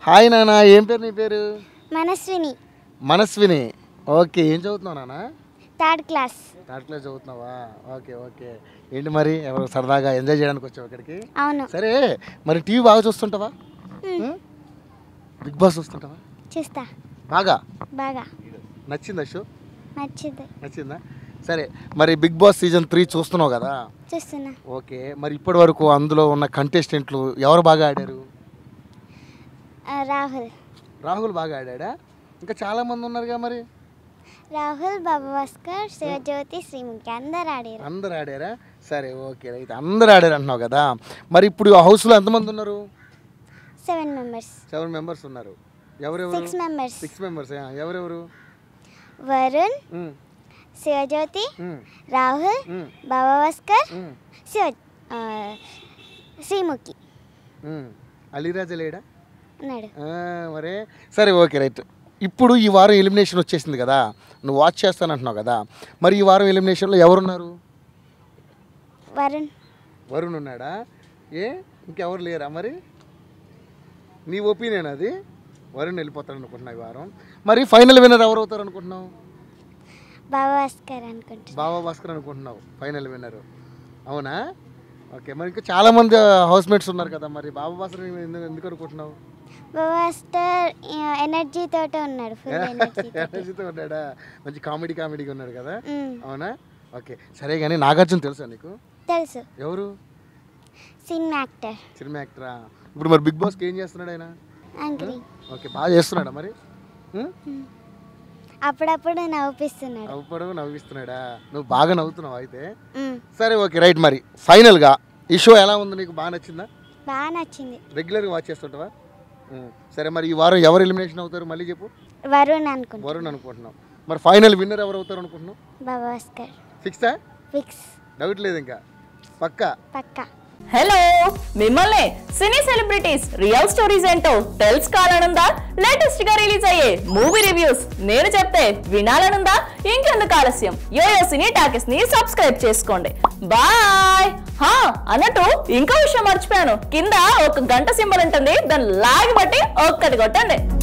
Hi నాన్న ఏం పేరు నీ పేరు మనస్విని మనస్విని ఓకే ఏం చదువుతున్నావు నాన్న థర్డ్ క్లాస్ థర్డ్ క్లాస్ చదువుతున్నావా ఓకే ఓకే ఏంటి మరి ఎవరు సరదాగా ఎంజాయ్ చేయడానికి వచ్చావు ఇక్కడికి అవును సరే మరి టీవీ బాగా చూస్తుంటావా ఉం? బిగ్ బాస్ చూస్తుంటావా చూస్తా బాగా బాగా నచ్చిందా షో నచ్చింది నచ్చిందా సరే మరి బిగ్ బాస్ సీజన్ త్రీ చూస్తున్నావు కదా చూస్తున్నా ఓకే మరి ఇప్పటి వరకు అందులో ఉన్న కంటెస్టెంట్లు ఎవరు బాగా ఆడారు ఆ, రాహుల్ రాహుల్ బాగా ఆడాడా ఇంకా చాలా మంది ఉన్నారుగా మరి రాహుల్ బాబా భాస్కర్ శివజ్యోతి శ్రీముఖి అందరు ఆడారు అందరు ఆడారా సరే ఓకే అయితే అందరు ఆడారు అంటున్నావు కదా మరి ఇప్పుడు ఆ హౌస్లో ఎంతమంది ఉన్నారు సెవెన్ మెంబర్స్ సెవెన్ మెంబర్స్ ఉన్నారు ఎవరెవరు సిక్స్ మెంబర్స్ సిక్స్ మెంబర్స్ ఎవరెవరు వరుణ్ ఉమ్, శివజ్యోతి ఉమ్, రాహుల్ ఉమ్, బాబా భాస్కర్ ఉమ్, శివ ఆ, శ్రీముఖి ఉమ్. అలీరాజా లేడా ఉన్నాడు ఆ, మరే సరే ఓకే రైట్ ఇప్పుడు ఈ వారం ఎలిమినేషన్ వచ్చేసింది కదా నువ్వు వాచ్ చేస్తానంటున్నావు కదా మరి ఈ వారం ఎలిమినేషన్లో ఎవరున్నారు వరుణ్ వరుణ్ ఉన్నాడా ఏ ఇంకెవరు లేరా మరి నీ ఒపీనియన్ అది వరుణ్ వెళ్ళిపోతాడు అనుకుంటున్నావు ఈ వారం మరి ఫైనల్ విన్నర్ ఎవరు అవుతారు అనుకుంటున్నావు బాబా భాస్కర్ అనుకుంటున్నా బాబా భాస్కర్ అనుకుంటున్నావు ఫైనల్ విన్నర్ అవునా ఓకే మరి ఇంకా చాలా మంది హౌస్ మేట్స్ ఉన్నారు కదా మరి బాబా భాస్కర్ ఎందుకు ఎందుకు అనుకుంటున్నావు బాబా భాస్కర్ ఎనర్జీ తోటే ఉన్నాడు ఫుల్ ఎనర్జీ ఎనర్జీతో ఉన్నాడా మంచి కామెడీ కామెడీగా ఉన్నాడు కదా అవునా ఓకే సరే కానీ నాగార్జున తెలుసా నీకు తెలుసు ఎవరు సినిమా యాక్టర్ సినిమా యాక్టరా ఇప్పుడు మరి బిగ్ బాస్కి ఏం చేస్తున్నాడు ఆయన యాంగ్రీ ఓకే బాగా చేస్తున్నాడా మరి ఉం? అప్పుడప్పుడు నవ్విస్తున్నాడు నవ్వుపడు నవ్విస్తున్నాడా నువ్వు బాగా నవ్వుతున్నావు అయితే మ్మ్. సరే ఓకే రైట్ మరి ఫైనల్గా ఈ షో ఎలా ఉంది నీకు బాగా నచ్చిందా బాగా నచ్చింది రెగ్యులర్గా వాచ్ చేస్తుంటావా ఉం. సరే మరి ఈ వారం ఎవరు ఎలిమినేషన్ అవుతారు మళ్ళీ చెప్పు వరుణ్ అనుకుంటా వరుణ్ అనుకుంటున్నావు మరి ఫైనల్ విన్నర్ ఎవరు అవుతారు అనుకుంటున్నావు బాబా భాస్కర్ ఫిక్సా ఫిక్స్ డౌట్ లేదు ఇంకా పక్కా పక్కా హలో మిమ్మల్ని సినీ సెలబ్రిటీస్ రియల్ స్టోరీస్ ఏంటో తెలుసుకోవాలనుందా లేటెస్ట్ గా రిలీజ్ అయ్యే మూవీ రివ్యూస్ నేను చెప్తే వినాలనుందా ఇంకెందుకు ఆలస్యం యోయో సినీ టాకీస్ ని సబ్స్క్రైబ్ చేసుకోండి బాయ్ హా అన్నట్టు ఇంకో విషయం మర్చిపోయాను కింద ఒక గంట సింబల్ ఉంటుంది దాన్ని లాగి బట్టి ఒక్కటి కొట్టండి